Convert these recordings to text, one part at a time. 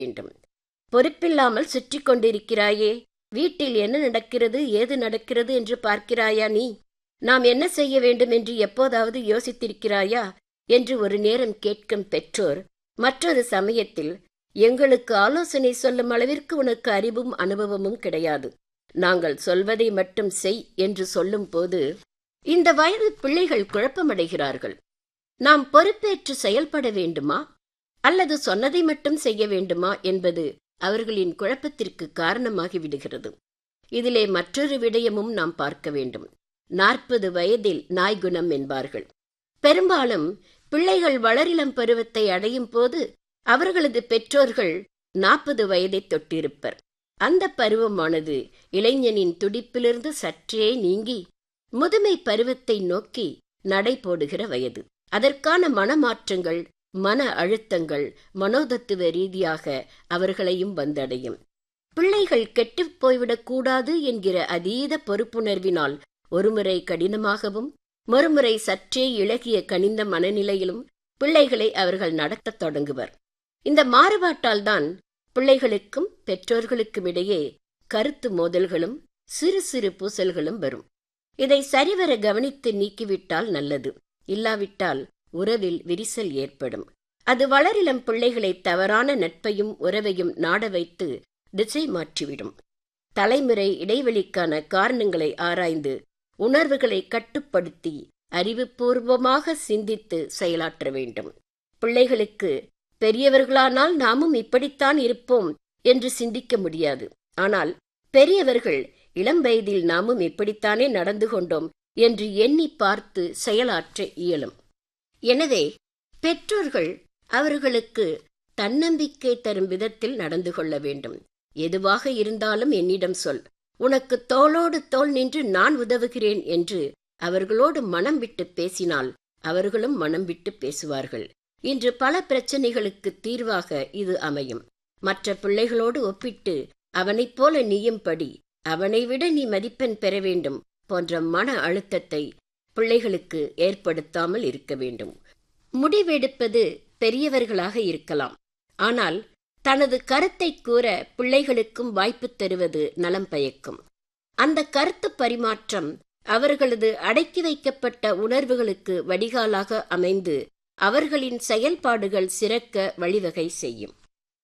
வேண்டும் பொறுப்பில்லாமல் சுற்றி கொண்டிருக்கிறாயே வீட்டில் என்ன நடக்கிறது ஏது நடக்கிறது என்று பார்க்கிறாயா நீ நாம் என்ன செய்ய வேண்டும் என்று எப்போதாவது யோசித்திருக்கிறாயா என்று ஒரு நேரம் கேட்கும் பெற்றோர் மற்றொரு சமயத்தில் எங்களுக்கு ஆலோசனை சொல்லும் அளவிற்கு உனக்கு அறிவும் அனுபவமும் கிடையாது நாங்கள் சொல்வதை மட்டும் செய் என்று சொல்லும் போது இந்த வயது பிள்ளைகள் குழப்பமடைகிறார்கள் நாம் பொறுப்பேற்று செயல்பட வேண்டுமா அல்லது சொன்னதை மட்டும் செய்ய வேண்டுமா என்பது அவர்களின் குழப்பத்திற்கு காரணமாகி விடுகிறது இதிலே மற்றொரு விடயமும் நாம் பார்க்க வேண்டும் நாற்பது வயதில் நாய்குணம் என்பார்கள் பெரும்பாலும் பிள்ளைகள் வளரிளம் பருவத்தை அடையும் போது அவர்களது பெற்றோர்கள் நாற்பது வயதை தொட்டிருப்பர் அந்த பருவமானது இளைஞனின் துடிப்பிலிருந்து சற்றே நீங்கி முதுமை பருவத்தை நோக்கி நடை போடுகிற வயது அதற்கான மனமாற்றங்கள் மன அழுத்தங்கள் மனோதத்துவ ரீதியாக அவர்களையும் வந்தடையும் பிள்ளைகள் கெட்டுப் போய்விடக்கூடாது என்கிற அதீத பொறுப்புணர்வினால் ஒருமுறை கடினமாகவும் மறுமுறை சற்றே இளகிய கனிந்த மனநிலையிலும் பிள்ளைகளை அவர்கள் நடத்தத் தொடங்குவர் இந்த மாறுபாட்டால் தான் பிள்ளைகளுக்கும் பெற்றோர்களுக்கும் இடையே கருத்து மோதல்களும் சிறு சிறு பூசல்களும் வரும் இதை சரிவர கவனித்து நீக்கிவிட்டால் நல்லது இல்லாவிட்டால் உறவில் விரிசல் ஏற்படும் அது வளரிளம் பிள்ளைகளை தவறான நட்பையும் உறவையும் நாட வைத்து திசை மாற்றிவிடும் தலைமுறை இடைவெளிக்கான காரணங்களை ஆராய்ந்து உணர்வுகளை கட்டுப்படுத்தி அறிவுபூர்வமாக சிந்தித்து செயலாற்ற வேண்டும் பிள்ளைகளுக்கு பெரியவர்களானால் நாமும் இப்படித்தான் இருப்போம் என்று சிந்திக்க முடியாது ஆனால் பெரியவர்கள் இளம் வயதில் நாமும் இப்படித்தானே நடந்து கொண்டோம் என்று எண்ணி பார்த்து செயலாற்ற இயலும் எனவே பெற்றோர்கள் அவர்களுக்கு தன்னம்பிக்கை தரும் விதத்தில் நடந்து கொள்ள வேண்டும் எதுவாக இருந்தாலும் என்னிடம் சொல் உனக்கு தோளோடு தோள் நின்று நான் உதவுகிறேன் என்று அவர்களோடு மனம் விட்டு பேசினால் அவர்களும் மனம் விட்டு பேசுவார்கள் இன்று பல பிரச்சனைகளுக்கு தீர்வாக இது அமையும் மற்ற பிள்ளைகளோடு ஒப்பிட்டு அவனைப் போல நீயும் படி அவனை விட நீ மதிப்பெண் பெற வேண்டும் போன்ற மன அழுத்தத்தை பிள்ளைகளுக்கு ஏற்படுத்தாமல் இருக்க வேண்டும் முடிவெடுப்பது பெரியவர்களாக இருக்கலாம் ஆனால் தனது கருத்தை கூற பிள்ளைகளுக்கும் வாய்ப்பு தருவது நலம் பயக்கும் அந்த கருத்து பரிமாற்றம் அவர்களது அடக்கி வைக்கப்பட்ட உணர்வுகளுக்கு வடிகாலாக அமைந்து அவர்களின் செயல்பாடுகள் சிறக்க வழிவகை செய்யும்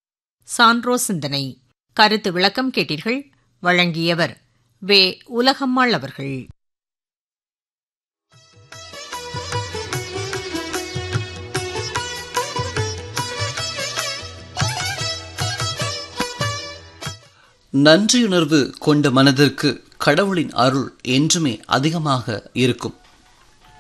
சான்றோ சிந்தனை கருத்து விளக்கம் கேட்டீர்கள் வழங்கியவர் வே உலகம்மாள் அவர்கள் நன்றியுணர்வு கொண்ட மனதிற்கு கடவுளின் அருள் என்றுமே அதிகமாக இருக்கும்